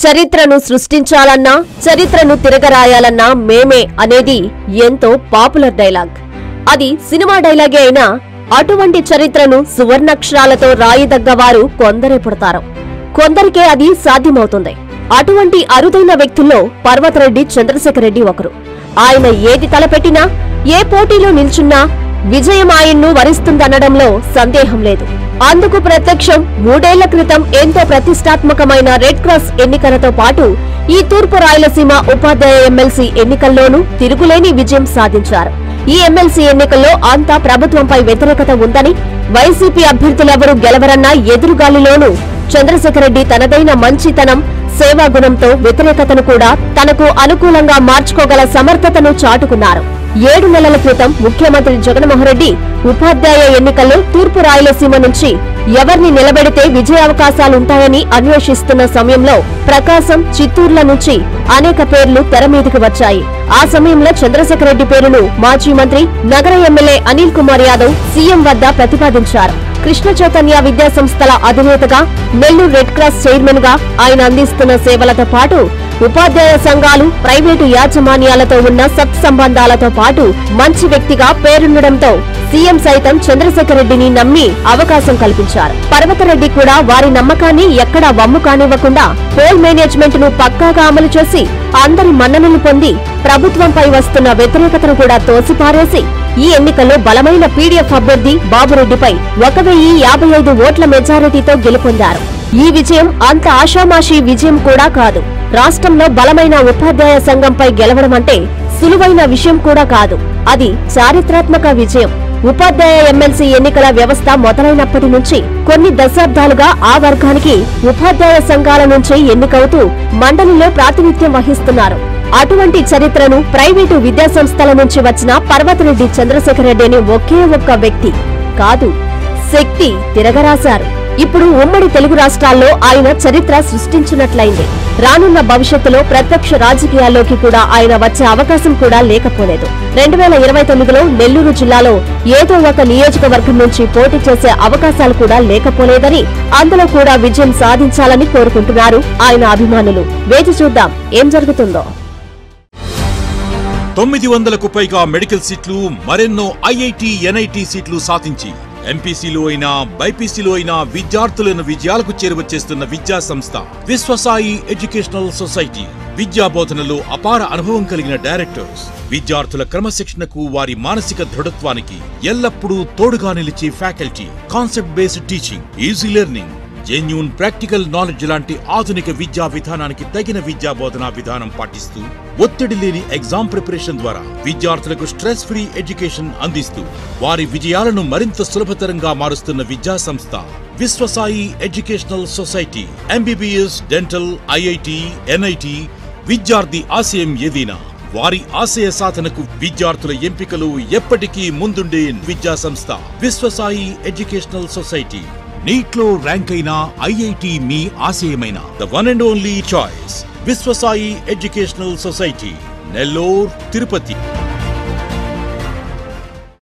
చరిత్రను సృష్టించాలన్నా చరిత్రను తిరగరాయాలన్నా మేమే అనేది ఎంతో పాపులర్ డైలాగ్ అది సినిమా డైలాగే అయినా అటువంటి చరిత్రను సువర్ణాక్షరాలతో రాయదగ్గవారు కొందరే పుడతారు కొందరికే అది సాధ్యమవుతుంది అటువంటి అరుదైన వ్యక్తుల్లో పర్వతరెడ్డి చంద్రశేఖర్ రెడ్డి ఒకరు ఆయన ఏది తలపెట్టినా ఏ పోటీలో నిల్చున్నా విజయం ఆయన్ను వరిస్తుందనడంలో సందేహం లేదు అందుకు ప్రత్యక్షం మూడేళ్ల క్రితం ఎంతో ప్రతిష్టాత్మకమైన రెడ్ క్రాస్ ఎన్నికలతో పాటు ఈ తూర్పు రాయలసీమ ఉపాధ్యాయ ఎమ్మెల్సీ ఎన్నికల్లోనూ తిరుగులేని విజయం సాధించారు ఈ ఎమ్మెల్సీ ఎన్నికల్లో అంతా ప్రభుత్వంపై వ్యతిరేకత ఉందని వైసీపీ అభ్యర్థులెవరూ గెలవరన్న ఎదురుగాలిలోనూ చంద్రశేఖర్ రెడ్డి తనదైన మంచితనం సేవాగుణంతో వ్యతిరేకతను కూడా తనకు అనుకూలంగా మార్చుకోగల సమర్థతను చాటుకున్నారు ఏడు నెలల క్రితం ముఖ్యమంత్రి జగన్మోహన్ రెడ్డి ఉపాధ్యాయ ఎన్నికల్లో తూర్పు రాయలసీమ నుంచి ఎవరిని నిలబెడితే విజయావకాశాలుంటాయని అన్వేషిస్తున్న సమయంలో ప్రకాశం చిత్తూరుల నుంచి అనేక పేర్లు తెర మీదకి వచ్చాయి ఆ సమయంలో చంద్రశేఖర్ రెడ్డి పేరును మాజీ మంత్రి నగర ఎమ్మెల్యే అనిల్ కుమార్ యాదవ్ సీఎం వద్ద ప్రతిపాదించారు కృష్ణ చైతన్య విద్యా సంస్థల అధినేతగా నెల్లూరు రెడ్ క్రాస్ చైర్మన్ గా ఆయన అందిస్తున్న సేవలతో పాటు ఉపాధ్యాయ సంఘాలు ప్రైవేటు యాజమాన్యాలతో ఉన్న సత్సంబంధాలతో పాటు మంచి వ్యక్తిగా పేరుండడంతో సీఎం సైతం చంద్రశేఖర్ రెడ్డిని నమ్మి అవకాశం కల్పించారు పర్వతరెడ్డి కూడా వారి నమ్మకాన్ని ఎక్కడా వమ్ము కానివ్వకుండా పోల్ మేనేజ్మెంట్ ను పక్కాగా అమలు చేసి అందరి మన్ననలు పొంది ప్రభుత్వంపై వస్తున్న వ్యతిరేకతను కూడా తోసిపారేసి ఈ ఎన్నికల్లో బలమైన పీడీఎఫ్ అభ్యర్థి బాబురెడ్డిపై ఒక వెయ్యి యాభై ఐదు ఓట్ల మెజారిటీతో గెలుపొందారు ఈ విజయం అంత ఆషామాషీ విజయం కూడా కాదు రాష్ట్రంలో బలమైన ఉపాధ్యాయ సంఘంపై గెలవడం అంటే సులువైన విషయం కూడా కాదు అది చారిత్రాత్మక విజయం ఉపాధ్యాయ ఎమ్మెల్సీ ఎన్నికల వ్యవస్థ మొదలైనప్పటి నుంచి కొన్ని దశాబ్దాలుగా ఆ వర్గానికి ఉపాధ్యాయ సంఘాల నుంచి ఎన్నికవుతూ మండలిలో ప్రాతినిధ్యం వహిస్తున్నారు అటువంటి చరిత్రను ప్రైవేటు విద్యా సంస్థల నుంచి వచ్చిన పర్వతరెడ్డి చంద్రశేఖర్ రెడ్డి అనే ఒకే ఒక్క వ్యక్తి కాదు శక్తి తిరగరాశారు ఇప్పుడు ఉమ్మడి తెలుగు రాష్ట్రాల్లో ఆయన చరిత్ర సృష్టించినట్లయింది రానున్న భవిష్యత్తులో ప్రత్యక్ష రాజకీయాల్లోకి కూడా ఆయన వచ్చే అవకాశం కూడా లేకపోలేదు రెండు వేల ఇరవై తొమ్మిదిలో నెల్లూరు జిల్లాలో ఏదో ఒక నియోజకవర్గం నుంచి పోటీ చేసే అవకాశాలు కూడా లేకపోలేదని అందులో కూడా విజయం సాధించాలని కోరుకుంటున్నారు ఆయన అభిమానులు వేచి చూద్దాం ఏం జరుగుతుందో తొమ్మిది వందలకు పైగా మెడికల్ సీట్లు మరెన్నో ఐఐటి ఎన్ఐటి సీట్లు సాధించి ఎంపీసీలో అయినా బైపీసీలో అయినా విద్యార్థులను విజయాలకు చేరువ చేస్తున్న విద్యా సంస్థ విశ్వసాయి ఎడ్యుకేషనల్ సొసైటీ విద్యా బోధనలో అపార అనుభవం కలిగిన డైరెక్టర్స్ విద్యార్థుల క్రమశిక్షణకు వారి మానసిక దృఢత్వానికి ఎల్లప్పుడూ తోడుగా నిలిచే faculty concept based teaching easy learning genuine practical knowledge లాంటి ఆధునిక విద్యా విధానానికి తగిన విద్యా బోధనా విధానం పాటిస్తూ ఒత్తిడి లేని ఎగ్జామ్ ప్రిపరేషన్ ద్వారా విద్యార్థులకు స్ట్రెస్ ఫ్రీ ఎడ్యుకేషన్ అందిస్తూ వారి విజయాలను మరింత సులభతరంగా మారుస్తున్న విద్యా సంస్థ Vishwasai educational society MBBS dental IIT NIT విద్యార్థి ఆశయం ఏదైనా వారి ఆశయ సాధనకు విద్యార్థుల ఎంపికలు ఎప్పటికీ ముందుండే విద్యా సంస్థ విశ్వసాయి ఎడ్యుకేషనల్ సొసైటీ నీట్లో ర్యాంక్ అయిన ఐఐటి మీ ఆశయమైన the one and only choice Vishwasai educational society Nellore Tirupati